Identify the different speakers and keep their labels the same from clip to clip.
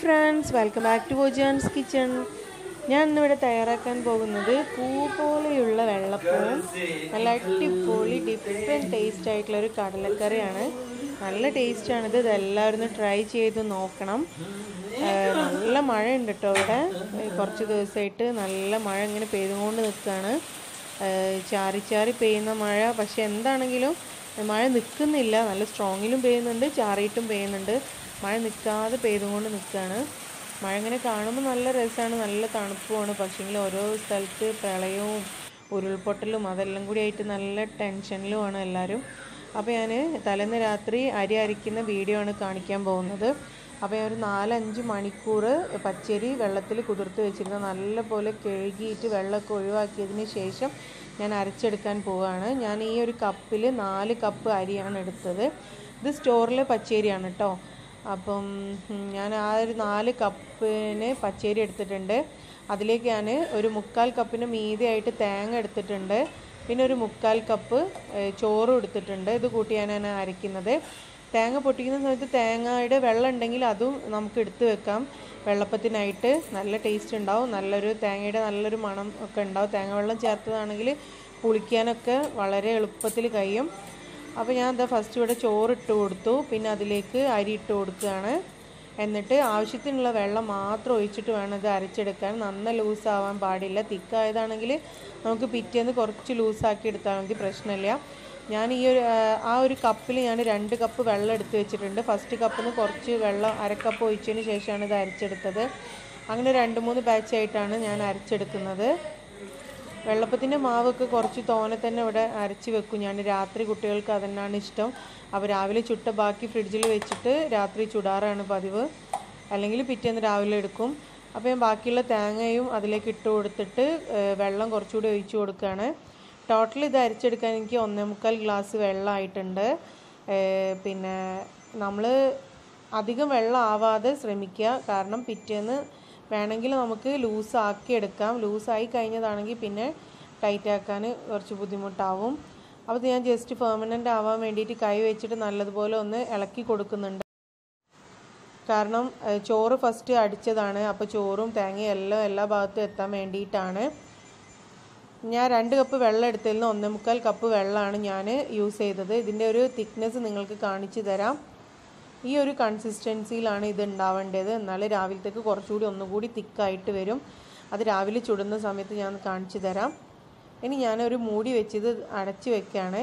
Speaker 1: friends welcome back to വോജാൻസ് kitchen ഞാൻ ഇന്നിവിടെ തയ്യാറാക്കാൻ പോകുന്നത് പൂ പോലെയുള്ള വെള്ളപ്പവും നല്ല അടിപൊളി ഡിഫറെൻറ്റ് ടേസ്റ്റ് ആയിട്ടുള്ള ഒരു കടലക്കറിയാണ് നല്ല ടേസ്റ്റാണിത് ഇതെല്ലാവരും ഒന്ന് ട്രൈ ചെയ്ത് നോക്കണം ഏഹ് നല്ല മഴ ഉണ്ട് കേട്ടോ ഇവിടെ ഏഹ് കുറച്ച് ദിവസമായിട്ട് നല്ല മഴ ഇങ്ങനെ പെയ്തുകൊണ്ട് നിൽക്കുകയാണ് ഏഹ് ചാറി ചാറി പെയ്യുന്ന മഴ പക്ഷെ എന്താണെങ്കിലും മഴ നിൽക്കുന്നില്ല നല്ല സ്ട്രോങ്ങിലും പെയ്യുന്നുണ്ട് ചാറിയിട്ടും പെയ്യുന്നുണ്ട് മഴ നിൽക്കാതെ പെയ്തുകൊണ്ട് നിൽക്കുകയാണ് മഴ ഇങ്ങനെ കാണുമ്പോൾ നല്ല രസമാണ് നല്ല തണുപ്പുമാണ് പക്ഷേങ്കിൽ ഓരോ സ്ഥലത്ത് പ്രളയവും ഉരുൾപൊട്ടലും അതെല്ലാം കൂടി ആയിട്ട് നല്ല ടെൻഷനിലുമാണ് എല്ലാവരും അപ്പോൾ ഞാൻ തലേന്ന് രാത്രി അരി അരിക്കുന്ന വീഡിയോ ആണ് കാണിക്കാൻ പോകുന്നത് അപ്പോൾ ഞാൻ ഒരു നാലഞ്ച് മണിക്കൂർ പച്ചരി വെള്ളത്തിൽ കുതിർത്ത് വെച്ചിരുന്ന നല്ലപോലെ കഴുകിയിട്ട് വെള്ളമൊക്കെ ഒഴിവാക്കിയതിന് ശേഷം ഞാൻ അരച്ചെടുക്കാൻ പോവുകയാണ് ഞാൻ ഈ ഒരു കപ്പിൽ നാല് കപ്പ് അരിയാണ് എടുത്തത് ഇത് സ്റ്റോറിലെ പച്ചരിയാണ് കേട്ടോ അപ്പം ഉം, ഞാൻ ആ ഒരു നാല് കപ്പിന് പച്ചരി എടുത്തിട്ടുണ്ട് അതിലേക്ക് ഞാൻ ഒരു മുക്കാൽ കപ്പിന് മീതിയായിട്ട് തേങ്ങ എടുത്തിട്ടുണ്ട് പിന്നെ ഒരു മുക്കാൽ കപ്പ് ഏഹ്, ചോറും എടുത്തിട്ടുണ്ട് ഇത് കൂട്ടിയാണ് ഞാൻ അരയ്ക്കുന്നത് തേങ്ങ പൊട്ടിക്കുന്ന സമയത്ത് തേങ്ങയുടെ വെള്ളം ഉണ്ടെങ്കിൽ അതും നമുക്ക് എടുത്ത് വെക്കാം വെള്ളപ്പത്തിനായിട്ട് നല്ല ടേസ്റ്റ് ഉണ്ടാവും നല്ലൊരു തേങ്ങയുടെ നല്ലൊരു മണം ഒക്കെ ഉണ്ടാവും തേങ്ങ വെള്ളം ചേർത്തതാണെങ്കിൽ പുളിക്കാനൊക്കെ വളരെ എളുപ്പത്തിൽ കഴിയും അപ്പോൾ ഞാൻ എന്താ ഫസ്റ്റ് ഇവിടെ ചോറ് ഇട്ട് കൊടുത്തു പിന്നെ അതിലേക്ക് അരി ഇട്ട് കൊടുക്കുകയാണ് എന്നിട്ട് ആവശ്യത്തിനുള്ള വെള്ളം മാത്രം ഒഴിച്ചിട്ട് വേണം ഇത് അരച്ചെടുക്കാൻ നന്ന ലൂസാവാൻ പാടില്ല തിക്കായതാണെങ്കിൽ നമുക്ക് പിറ്റേന്ന് കുറച്ച് ലൂസാക്കി എടുത്താൽ മതി പ്രശ്നമില്ല ഞാൻ ഈ ഒരു ആ, ആ ഒരു കപ്പിൽ ഞാൻ രണ്ട് കപ്പ് വെള്ളം എടുത്ത് വെച്ചിട്ടുണ്ട് ഫസ്റ്റ് കപ്പിൽ നിന്ന് കുറച്ച് വെള്ളം അരക്കപ്പ് ഒഴിച്ചതിന് ശേഷമാണ് ഇത് അരച്ചെടുത്തത് അങ്ങനെ രണ്ട് മൂന്ന് ബാച്ചായിട്ടാണ് ഞാൻ അരച്ചെടുക്കുന്നത് വെള്ളപ്പത്തിൻ്റെ മാവൊക്കെ കുറച്ച് തോനെ തന്നെ ഇവിടെ അരച്ച് വെക്കും ഞാൻ രാത്രി കുട്ടികൾക്ക് അതന്നാണ് ഇഷ്ടം അപ്പോൾ രാവിലെ ചുട്ട ബാക്കി ഫ്രിഡ്ജിൽ വെച്ചിട്ട് രാത്രി ചുടാറാണ് പതിവ് അല്ലെങ്കിൽ പിറ്റേന്ന് രാവിലെ എടുക്കും അപ്പോൾ ഞാൻ ബാക്കിയുള്ള തേങ്ങയും അതിലേക്ക് ഇട്ട് കൊടുത്തിട്ട് ഏഹ്, വെള്ളം കുറച്ചുകൂടി ഒഴിച്ചു കൊടുക്കുകയാണ് ടോട്ടൽ ഇത് അരച്ചെടുക്കാൻ എനിക്ക് ഒന്നേ മുക്കാൽ ഗ്ലാസ് വെള്ളമായിട്ടുണ്ട് ഏഹ്, പിന്നെ നമ്മൾ അധികം വെള്ളം ആവാതെ ശ്രമിക്കുക കാരണം പിറ്റേന്ന് വേണമെങ്കിൽ നമുക്ക് ലൂസാക്കി എടുക്കാം ലൂസായി കഴിഞ്ഞതാണെങ്കിൽ പിന്നെ ടൈറ്റ് ആക്കാൻ കുറച്ച് ബുദ്ധിമുട്ടാവും അപ്പോൾ ഇത് ഞാൻ ജസ്റ്റ് പെർമനൻ്റ് ആവാൻ വേണ്ടിയിട്ട് കൈ വെച്ചിട്ട് നല്ലതുപോലെ ഒന്ന് ഇളക്കി കൊടുക്കുന്നുണ്ട് കാരണം ഏഹ്, ചോറ് ഫസ്റ്റ് അടിച്ചതാണ് അപ്പോൾ ചോറും തേങ്ങയും എല്ലാം എല്ലാ ഭാഗത്തും എത്താൻ വേണ്ടിയിട്ടാണ് ഞാൻ രണ്ട് കപ്പ് വെള്ളം എടുത്തതിൽ നിന്ന് ഒന്നേ മുക്കാൽ കപ്പ് വെള്ളമാണ് ഞാൻ യൂസ് ചെയ്തത് ഇതിൻ്റെ ഒരു തിക്നെസ് നിങ്ങൾക്ക് കാണിച്ചു തരാം ഈ ഒരു കൺസിസ്റ്റൻസിയിലാണ് ഇത് ഉണ്ടാവേണ്ടത് എന്നാൽ രാവിലത്തേക്ക് കുറച്ചുകൂടി ഒന്നുകൂടി തിക്കായിട്ട് വരും അത് രാവിലെ ചുടുന്ന സമയത്ത് ഞാൻ കാണിച്ചു തരാം ഇനി ഞാനൊരു മൂടി വെച്ച് ഇത് അടച്ച് വെക്കുകയാണ്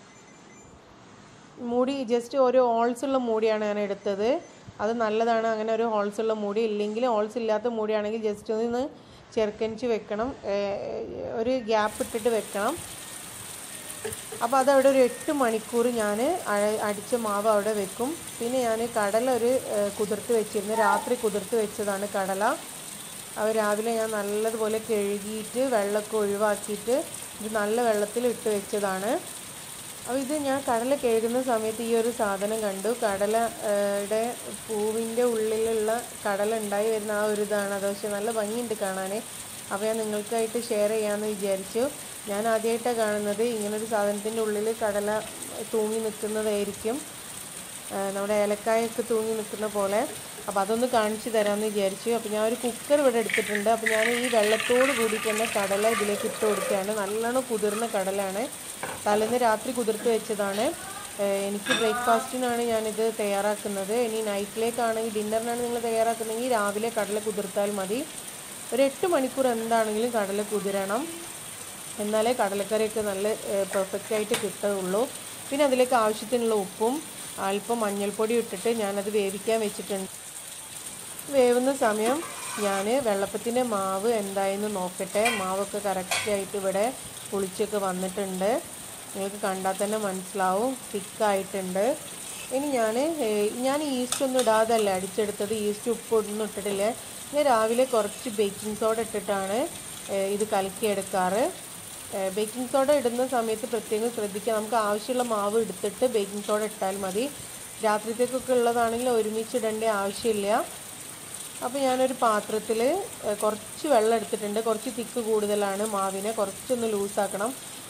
Speaker 1: മൂടി ജസ്റ്റ് ഒരു ഹോൾസ് ഉള്ള മൂടിയാണ് ഞാൻ എടുത്തത് അത് നല്ലതാണ് അങ്ങനെ ഒരു ഹോൾസ് ഉള്ള മൂടി ഇല്ലെങ്കിൽ ഹോൾസ് ഇല്ലാത്ത മൂടിയാണെങ്കിൽ ജസ്റ്റ് ഒന്ന് ചെറുക്കനിച്ച് വെക്കണം ഏഹ് ഒരു ഗ്യാപ്പ് ഇട്ടിട്ട് വെക്കണം അപ്പോൾ അതവിടെ ഒരു എട്ട് മണിക്കൂർ ഞാൻ അടിച്ച മാവ് അവിടെ വെക്കും പിന്നെ ഞാൻ കടല ഒരു ഏഹ്, കുതിർത്ത് വെച്ചിരുന്നു രാത്രി കുതിർത്ത് വെച്ചതാണ് കടല അത് രാവിലെ ഞാൻ നല്ലതുപോലെ കഴുകിയിട്ട് വെള്ളമൊക്കെ ഒഴിവാക്കിയിട്ട് ഇത് നല്ല വെള്ളത്തിൽ ഇട്ട് വെച്ചതാണ് അപ്പോൾ ഇത് ഞാൻ കടല കഴുകുന്ന സമയത്ത് ഈ ഒരു സാധനം കണ്ടു കടലയുടെ പൂവിൻ്റെ ഉള്ളിലുള്ള കടല ഉണ്ടായി വരുന്ന ആ ഒരു ഇതാണ് അത് പക്ഷേ നല്ല ഭംഗിയുണ്ട് കാണാൻ അപ്പോൾ ഞാൻ നിങ്ങൾക്കായിട്ട് ഷെയർ ചെയ്യാമെന്ന് വിചാരിച്ചു ഞാൻ ആദ്യമായിട്ടാണ് കാണുന്നത് ഇങ്ങനൊരു സാധനത്തിൻ്റെ ഉള്ളിൽ കടല തൂങ്ങി നിൽക്കുന്നതായിരിക്കും ആ, നമ്മുടെ ഏലക്കായൊക്കെ തൂങ്ങി നിൽക്കുന്ന പോലെ അപ്പോൾ അതൊന്ന് കാണിച്ചു തരാമെന്ന് വിചാരിച്ചു അപ്പോൾ ഞാൻ ഒരു കുക്കർ ഇവിടെ എടുത്തിട്ടുണ്ട് അപ്പോൾ ഞാൻ ഈ വെള്ളത്തോട് കൂടിയിട്ട് തന്നെ കടല ഇതിലേക്ക് ഇട്ട് കൊടുക്കുകയാണ് നല്ലോണം കുതിർന്ന കടലാണ് തലേന്ന് രാത്രി കുതിർത്ത് വെച്ചതാണ് ഏഹ് എനിക്ക് ബ്രേക്ക്ഫാസ്റ്റിനാണ് ഞാനിത് തയ്യാറാക്കുന്നത് ഇനി നൈറ്റിലേക്കാണെങ്കിൽ ഡിന്നറിനാണ് നിങ്ങൾ തയ്യാറാക്കുന്നതെങ്കിൽ രാവിലെ കടല കുതിർത്താൽ മതി ഒരു എട്ട് മണിക്കൂർ എന്താണെങ്കിലും കടല കുതിരണം എന്നാലേ കടലക്കറിയൊക്കെ നല്ല പെർഫെക്റ്റ് ആയിട്ട് കിട്ടുകയുള്ളൂ പിന്നെ അതിലേക്ക് ആവശ്യത്തിനുള്ള ഉപ്പും അല്പം മഞ്ഞൾപ്പൊടി ഇട്ടിട്ട് ഞാനത് വേവിക്കാൻ വെച്ചിട്ടുണ്ട് വേവുന്ന സമയം ഞാൻ വെള്ളപ്പത്തിൻ്റെ മാവ് എന്തായെന്ന് നോക്കട്ടെ മാവൊക്കെ കറക്റ്റായിട്ട് ഇവിടെ പുളിച്ചൊക്കെ വന്നിട്ടുണ്ട് നിങ്ങൾക്ക് കണ്ടാൽ തന്നെ മനസ്സിലാവും തിക്കായിട്ടുണ്ട് ഇനി ഞാൻ ഞാൻ ഈസ്റ്റ് ഒന്നും ഇടാതല്ല അടിച്ചെടുത്തത് ഈസ്റ്റ് ഉപ്പ് ഒന്നും ഇട്ടിട്ടില്ല ഞാൻ രാവിലെ കുറച്ച് ബേക്കിംഗ് സോഡ ഇട്ടിട്ടാണ് ഏഹ്, ഇത് കലക്കിയെടുക്കാറ് ബേക്കിംഗ് സോഡ ഇടുന്ന സമയത്ത് പ്രത്യേകം ശ്രദ്ധിക്കുക നമുക്ക് ആവശ്യമുള്ള മാവ് എടുത്തിട്ട് ബേക്കിംഗ് സോഡ ഇട്ടാൽ മതി രാത്രിത്തേക്കൊക്കെ ഉള്ളതാണെങ്കിൽ ഒരുമിച്ച് ഇടേണ്ട ആവശ്യമില്ല അപ്പോൾ ഞാനൊരു പാത്രത്തിൽ കുറച്ച് വെള്ളം എടുത്തിട്ടുണ്ട് കുറച്ച് തിക്ക് കൂടുതലാണ് മാവിനെ കുറച്ചൊന്ന് ലൂസാക്കണം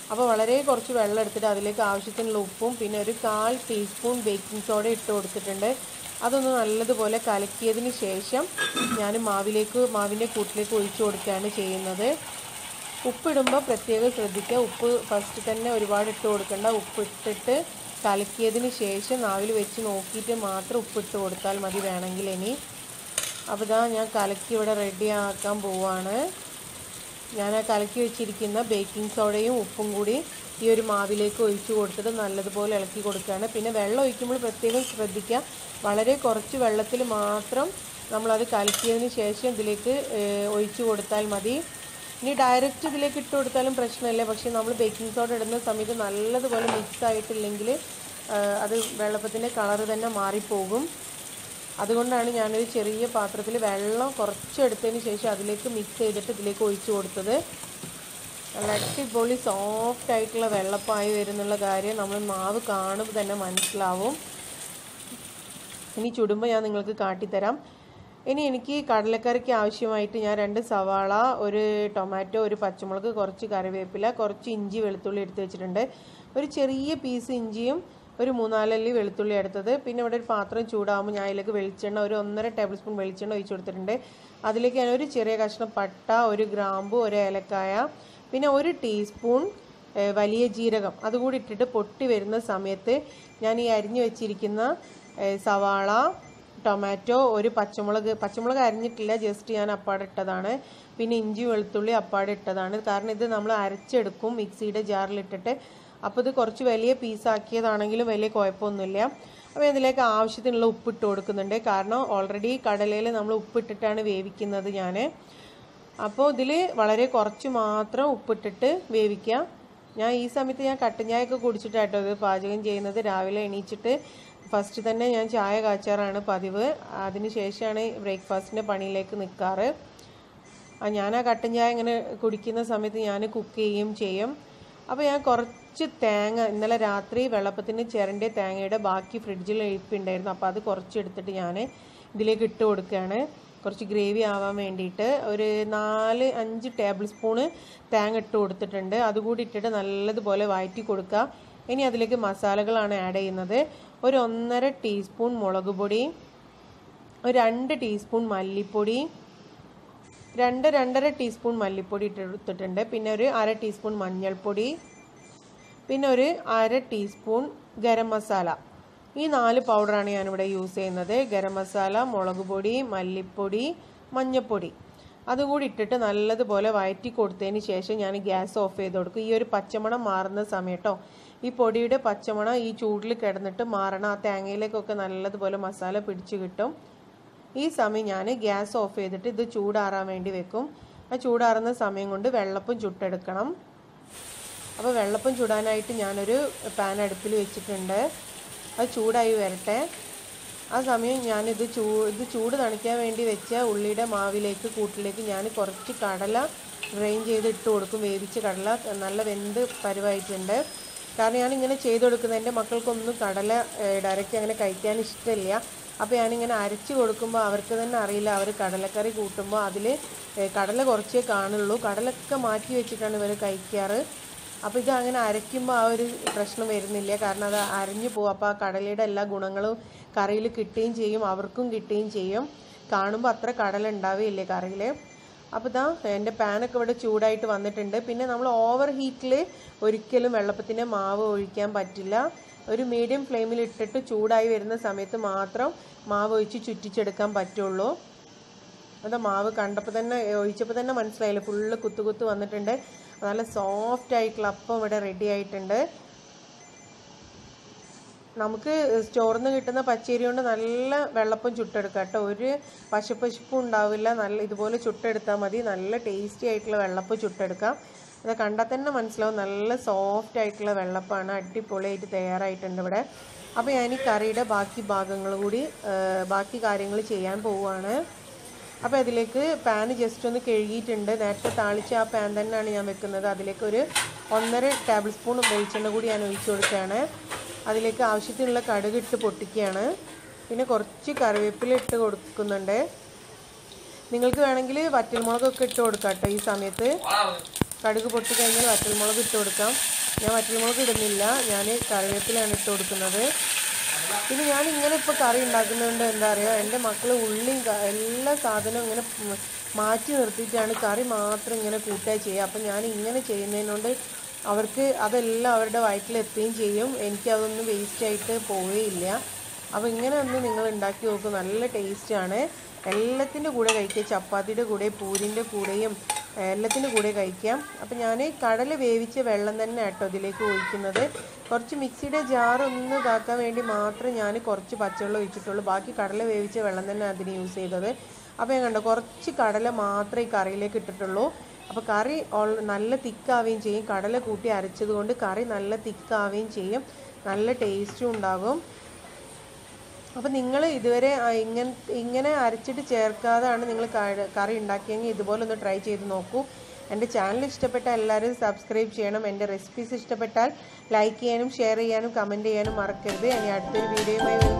Speaker 1: അപ്പോൾ വളരെ കുറച്ച് വെള്ളം എടുത്തിട്ട് അതിലേക്ക് ആവശ്യത്തിനുള്ള ഉപ്പും പിന്നെ ഒരു കാൽ ടീസ്പൂൺ ബേക്കിംഗ് സോഡ ഇട്ട് കൊടുത്തിട്ടുണ്ട് അതൊന്ന് നല്ലതുപോലെ കലക്കിയതിന് ശേഷം ഞാൻ മാവിലേക്ക് മാവിൻ്റെ കൂട്ടിലേക്ക് ഒഴിച്ചു കൊടുക്കുകയാണ് ചെയ്യുന്നത് ഉപ്പിടുമ്പോൾ പ്രത്യേകം ശ്രദ്ധിക്കുക ഉപ്പ് ഫസ്റ്റ് തന്നെ ഒരുപാട് ഇട്ട് കൊടുക്കണ്ട ഉപ്പ് ഇട്ടിട്ട് കലക്കിയതിന് ശേഷം നാവിൽ വെച്ച് നോക്കിയിട്ട് മാത്രം ഉപ്പിട്ട് കൊടുത്താൽ മതി വേണമെങ്കിൽ ഇനി അപ്പോൾ ഇതാ ഞാൻ കലക്കി ഇവിടെ റെഡി ആക്കാൻ പോവാണ് ഞാൻ ആ കലക്കി വെച്ചിരിക്കുന്ന ബേക്കിംഗ് സോഡയും ഉപ്പും കൂടി ഈ ഒരു മാവിലേക്ക് ഒഴിച്ചു കൊടുത്തിട്ട് നല്ലതുപോലെ ഇളക്കി കൊടുക്കുകയാണ് പിന്നെ വെള്ളം ഒഴിക്കുമ്പോൾ പ്രത്യേകം ശ്രദ്ധിക്കുക വളരെ കുറച്ച് വെള്ളത്തിൽ മാത്രം നമ്മളത് കലക്കിയതിന് ശേഷം ഇതിലേക്ക് ഏഹ്, ഒഴിച്ചു കൊടുത്താൽ മതി ഇനി ഡയറക്റ്റ് ഇതിലേക്ക് ഇട്ട് കൊടുത്താലും പ്രശ്നമില്ല പക്ഷേ നമ്മൾ ബേക്കിംഗ് സോഡ ഇടുന്ന സമയത്ത് നല്ലതുപോലെ മിക്സ് ആയിട്ടില്ലെങ്കിൽ ഏഹ്, അത് വെള്ളപ്പത്തിൻ്റെ കളറ് തന്നെ മാറിപ്പോകും അതുകൊണ്ടാണ് ഞാനൊരു ചെറിയ പാത്രത്തിൽ വെള്ളം കുറച്ചെടുത്തതിന് ശേഷം അതിലേക്ക് മിക്സ് ചെയ്തിട്ട് ഇതിലേക്ക് ഒഴിച്ചു കൊടുത്തത് നല്ല അടിപൊളി സോഫ്റ്റ് ആയിട്ടുള്ള വെള്ളപ്പായി വരുന്നുള്ള കാര്യം നമ്മൾ മാവ് കാണുമ്പോൾ തന്നെ മനസ്സിലാവും ഇനി ചുടുമ്പോൾ ഞാൻ നിങ്ങൾക്ക് കാട്ടിത്തരാം ഇനി എനിക്ക് കടലക്കറിക്ക് ആവശ്യമായിട്ട് ഞാൻ രണ്ട് സവാള ഒരു ടൊമാറ്റോ ഒരു പച്ചമുളക് കുറച്ച് കറിവേപ്പില കുറച്ച് ഇഞ്ചി വെളുത്തുള്ളി എടുത്ത് വെച്ചിട്ടുണ്ട് ഒരു ചെറിയ പീസ് ഇഞ്ചിയും ഒരു മൂന്നാലല്ലി വെളുത്തുള്ളി എടുത്തത് പിന്നെ ഇവിടെ ഒരു പാത്രം ചൂടാകുമ്പോൾ ഞാൻ അതിലേക്ക് വെളിച്ചെണ്ണ ഒരു ഒന്നര ടേബിൾ സ്പൂൺ വെളിച്ചെണ്ണ ഒഴിച്ചു കൊടുത്തിട്ടുണ്ട് അതിലേക്ക് ഞാൻ ഒരു ചെറിയ കഷ്ണം പട്ട ഒരു ഗ്രാമ്പു ഒരു ഏലക്കായ പിന്നെ ഒരു ടീസ്പൂൺ ഏഹ് വലിയ ജീരകം അതുകൂടി ഇട്ടിട്ട് പൊട്ടി വരുന്ന സമയത്ത് ഞാൻ ഈ അരിഞ്ഞു വെച്ചിരിക്കുന്ന ഏഹ് സവാള ടൊമാറ്റോ ഒരു പച്ചമുളക് പച്ചമുളക് അരിഞ്ഞിട്ടില്ല ജസ്റ്റ് ഞാൻ അപ്പാടെ ഇട്ടതാണ് പിന്നെ ഇഞ്ചി വെളുത്തുള്ളി അപ്പാടെ ഇട്ടതാണ് കാരണം ഇത് നമ്മൾ അരച്ചെടുക്കും മിക്സിയുടെ ജാറിലിട്ടിട്ട് അപ്പോൾ ഇത് കുറച്ച് വലിയ പീസാക്കിയതാണെങ്കിലും വലിയ കുഴപ്പമൊന്നുമില്ല അപ്പോൾ ഇതിലേക്ക് ആവശ്യത്തിനുള്ള ഉപ്പിട്ട് കൊടുക്കുന്നുണ്ട് കാരണം ഓൾറെഡി കടലയിൽ നമ്മൾ ഉപ്പിട്ടിട്ടാണ് വേവിക്കുന്നത് ഞാൻ അപ്പോൾ ഇതിൽ വളരെ കുറച്ച് മാത്രം ഉപ്പിട്ടിട്ട് വേവിക്കുക ഞാൻ ഈ സമയത്ത് ഞാൻ കട്ടൻ ചായയൊക്കെ കുടിച്ചിട്ടാട്ടോ ഇത് പാചകം ചെയ്യുന്നത് രാവിലെ എണീച്ചിട്ട് ഫസ്റ്റ് തന്നെ ഞാൻ ചായ കാച്ചാറാണ് പതിവ് അതിന് ശേഷമാണ് ബ്രേക്ക്ഫാസ്റ്റിൻ്റെ പണിയിലേക്ക് നിൽക്കാറ് ആ ഞാൻ ആ കട്ടൻ ചായ ഇങ്ങനെ കുടിക്കുന്ന സമയത്ത് ഞാൻ കുക്ക് ചെയ്യുകയും ചെയ്യും അപ്പോൾ ഞാൻ കുറച്ച് തേങ്ങ ഇന്നലെ രാത്രി വെള്ളപ്പത്തിന് ചിരണ്ടിയ തേങ്ങയുടെ ബാക്കി ഫ്രിഡ്ജിൽ ഇരിപ്പുണ്ടായിരുന്നു അപ്പോൾ അത് കുറച്ച് എടുത്തിട്ട് ഞാൻ ഇതിലേക്ക് ഇട്ട് കൊടുക്കുകയാണ് കുറച്ച് ഗ്രേവി ആവാൻ വേണ്ടിയിട്ട് ഒരു നാല് അഞ്ച് ടേബിൾ സ്പൂണ് തേങ്ങ ഇട്ട് കൊടുത്തിട്ടുണ്ട് അതുകൂടി ഇട്ടിട്ട് നല്ലതുപോലെ വഴറ്റി കൊടുക്കുക ഇനി അതിലേക്ക് മസാലകളാണ് ആഡ് ചെയ്യുന്നത് ഒരു ഒന്നര ടീസ്പൂൺ മുളക് പൊടി ഒരു രണ്ട് ടീസ്പൂൺ മല്ലിപ്പൊടി രണ്ട് രണ്ടര ടീസ്പൂൺ മല്ലിപ്പൊടി ഇട്ടെടുത്തിട്ടുണ്ട് പിന്നെ ഒരു അര ടീസ്പൂൺ മഞ്ഞൾപ്പൊടി പിന്നെ ഒരു അര ടീസ്പൂൺ ഗരം മസാല ഈ നാല് പൗഡറാണ് ഞാനിവിടെ യൂസ് ചെയ്യുന്നത് ഗരം മസാല മുളക് പൊടി മല്ലിപ്പൊടി മഞ്ഞൾപ്പൊടി അതുകൂടി ഇട്ടിട്ട് നല്ലതുപോലെ വഴറ്റി കൊടുത്തതിന് ശേഷം ഞാൻ ഗ്യാസ് ഓഫ് ചെയ്ത് കൊടുക്കും ഈ ഒരു പച്ചമണം മാറുന്ന സമയം കേട്ടോ ഈ പൊടിയുടെ പച്ചമണം ഈ ചൂടിൽ കിടന്നിട്ട് മാറണം ആ തേങ്ങയിലേക്കൊക്കെ നല്ലതുപോലെ മസാല പിടിച്ച് കിട്ടും ഈ സമയം ഞാൻ ഗ്യാസ് ഓഫ് ചെയ്തിട്ട് ഇത് ചൂടാറാൻ വേണ്ടി വെക്കും ആ ചൂടാറുന്ന സമയം കൊണ്ട് വെള്ളപ്പം ചുട്ടെടുക്കണം അപ്പോൾ വെള്ളപ്പം ചുടാനായിട്ട് ഞാനൊരു പാൻ അടുപ്പിൽ വെച്ചിട്ടുണ്ട് അത് ചൂടായി വരട്ടെ ആ സമയം ഞാനിത് ചൂ ഇത് ചൂട് തണിക്കാൻ വേണ്ടി വെച്ച ഉള്ളിയുടെ മാവിലേക്ക് കൂട്ടിലേക്ക് ഞാൻ കുറച്ച് കടല ഡ്രെയിൻ ചെയ്ത് ഇട്ട് കൊടുക്കും വേവിച്ച കടല നല്ല വെന്ത് പരുവായിട്ടുണ്ട് കാരണം ഞാനിങ്ങനെ ചെയ്ത് കൊടുക്കുന്നത് എൻ്റെ മക്കൾക്കൊന്നും കടല ഡയറക്റ്റ് അങ്ങനെ കഴിക്കാൻ ഇഷ്ടമില്ല അപ്പോൾ ഞാനിങ്ങനെ അരച്ച് കൊടുക്കുമ്പോൾ അവർക്ക് തന്നെ അറിയില്ല അവർ കടലക്കറി കൂട്ടുമ്പോൾ അതിൽ കടല കുറച്ചേ കാണുള്ളൂ കടലൊക്കെ മാറ്റി വെച്ചിട്ടാണ് ഇവർ കഴിക്കാറ് അപ്പോൾ ഇത് അങ്ങനെ അരയ്ക്കുമ്പോൾ ആ ഒരു പ്രശ്നം വരുന്നില്ല കാരണം അത് അരഞ്ഞു പോകും അപ്പോൾ ആ കടലയുടെ എല്ലാ ഗുണങ്ങളും കറിയിൽ കിട്ടുകയും ചെയ്യും അവർക്കും കിട്ടുകയും ചെയ്യും കാണുമ്പോൾ അത്ര കടല ഉണ്ടാവുകയില്ലേ കറിയിൽ അപ്പോൾ ഇതാ എൻ്റെ പാനൊക്കെ ഇവിടെ ചൂടായിട്ട് വന്നിട്ടുണ്ട് പിന്നെ നമ്മൾ ഓവർ ഹീറ്റിൽ ഒരിക്കലും വെള്ളപ്പത്തിൻ്റെ മാവ് ഒഴിക്കാൻ പറ്റില്ല ഒരു മീഡിയം ഫ്ലെയിമിൽ ഇട്ടിട്ട് ചൂടായി വരുന്ന സമയത്ത് മാത്രം മാവ് ഒഴിച്ച് ചുറ്റിച്ചെടുക്കാൻ പറ്റുള്ളൂ അത് മാവ് കണ്ടപ്പോൾ തന്നെ ഒഴിച്ചപ്പോൾ തന്നെ മനസ്സിലായില്ല ഫുള്ള് കുത്തു കുത്ത് വന്നിട്ടുണ്ട് നല്ല സോഫ്റ്റ് ആയിട്ടുള്ള അപ്പം ഇവിടെ റെഡി ആയിട്ടുണ്ട് നമുക്ക് സ്റ്റോറിൽ നിന്ന് കിട്ടുന്ന പച്ചരി കൊണ്ട് നല്ല വെള്ളപ്പം ചുട്ടെടുക്കാം കേട്ടോ ഒരു പശപ്പശപ്പും ഉണ്ടാവില്ല നല്ല ഇതുപോലെ ചുട്ടെടുത്താൽ മതി നല്ല ടേസ്റ്റി ആയിട്ടുള്ള വെള്ളപ്പം ചുട്ടെടുക്കാം അത് കണ്ടാൽ തന്നെ മനസ്സിലാവും നല്ല സോഫ്റ്റ് ആയിട്ടുള്ള വെള്ളപ്പമാണ് അടിപൊളിയായിട്ട് തയ്യാറായിട്ടുണ്ട് ഇവിടെ അപ്പോൾ ഞാൻ ഈ കറിയുടെ ബാക്കി ഭാഗങ്ങൾ കൂടി ആ, ബാക്കി കാര്യങ്ങൾ ചെയ്യാൻ പോവുകയാണ് അപ്പോൾ അതിലേക്ക് പാൻ ജസ്റ്റ് ഒന്ന് കഴുകിയിട്ടുണ്ട് നേരത്തെ താളിച്ച ആ പാൻ തന്നെയാണ് ഞാൻ വെക്കുന്നത് അതിലേക്ക് ഒരു ഒന്നര ടേബിൾ സ്പൂൺ വെളിച്ചെണ്ണ കൂടി ഞാൻ ഒഴിച്ചു കൊടുക്കുകയാണ് അതിലേക്ക് ആവശ്യത്തിനുള്ള കടുക് ഇട്ട് പൊട്ടിക്കുകയാണ് പിന്നെ കുറച്ച് കറിവേപ്പില ഇട്ട് കൊടുക്കുന്നുണ്ട് നിങ്ങൾക്ക് വേണമെങ്കിൽ വറ്റൽമുളകൊക്കെ ഇട്ട് കൊടുക്കാം കേട്ടോ ഈ സമയത്ത് കടുക് പൊട്ടിക്കഴിഞ്ഞാൽ വറ്റൽമുളക് ഇട്ട് കൊടുക്കാം ഞാൻ വറ്റൽമുളക് ഇടുന്നില്ല ഞാൻ കറിവേപ്പിലാണ് ഇട്ട് കൊടുക്കുന്നത് പിന്നെ ഞാൻ ഇങ്ങനെ ഇപ്പോൾ കറി ഉണ്ടാക്കുന്നതുകൊണ്ട് എന്താ പറയുക എൻ്റെ മക്കൾ ഉള്ളിയും ക- എല്ലാ സാധനവും ഇങ്ങനെ മ- മാറ്റി നിർത്തിയിട്ടാണ് കറി മാത്രം ഇങ്ങനെ കൂട്ടുക ചെയ്യുക അപ്പം ഞാൻ ഇങ്ങനെ ചെയ്യുന്നതിനോണ്ട് അവർക്ക് അതെല്ലാം അവരുടെ വയറ്റിൽ എത്തുകയും ചെയ്യും എനിക്ക് അതൊന്നും വേസ്റ്റ് ആയിട്ട് പോവുകയില്ല അപ്പോൾ ഇങ്ങനെ ഒന്ന് നിങ്ങൾ ഉണ്ടാക്കി നോക്കും നല്ല ടേസ്റ്റാണ് എല്ലാത്തിൻ്റെ കൂടെ കഴിക്കുക ചപ്പാത്തിയുടെ കൂടെ പൂരിൻ്റെ കൂടെയും എല്ലാത്തിൻ്റെ കൂടെ കഴിക്കാം അപ്പം ഞാൻ കടല വേവിച്ച വെള്ളം തന്നെ കേട്ടോ ഇതിലേക്ക് ഒഴിക്കുന്നത് കുറച്ച് മിക്സിയുടെ ജാർ ഒന്ന് ഇതാക്കാൻ വേണ്ടി മാത്രം ഞാൻ കുറച്ച് പച്ചവെള്ളം ഒഴിച്ചിട്ടുള്ളൂ ബാക്കി കടല വേവിച്ച വെള്ളം തന്നെ അതിന് യൂസ് ചെയ്തത് അപ്പോൾ ഞാൻ കണ്ടോ കുറച്ച് കടല മാത്രമേ ഈ കറിയിലേക്ക് ഇട്ടിട്ടുള്ളൂ അപ്പോൾ കറി ഓൾ- നല്ല തിക്കാവുകയും ചെയ്യും കടല കൂട്ടി അരച്ചത് കൊണ്ട് കറി നല്ല തിക്കാവുകയും ചെയ്യും നല്ല ടേസ്റ്റും ഉണ്ടാകും അപ്പോൾ നിങ്ങൾ ഇതുവരെ ആ ഇങ്ങനെ ഇങ്ങനെ അരച്ചിട്ട് ചേർക്കാതാണ് നിങ്ങൾ കറി ഉണ്ടാക്കിയെങ്കിൽ ഇതുപോലെ ഒന്ന് ട്രൈ ചെയ്ത് നോക്കൂ എൻ്റെ ചാനൽ ഇഷ്ടപ്പെട്ട എല്ലാവരും സബ്സ്ക്രൈബ് ചെയ്യണം എൻ്റെ റെസിപ്പീസ് ഇഷ്ടപ്പെട്ടാൽ ലൈക്ക് ചെയ്യാനും ഷെയർ ചെയ്യാനും കമൻറ്റ് ചെയ്യാനും മറക്കരുത് ഇനി അടുത്തൊരു വീഡിയോയുമായി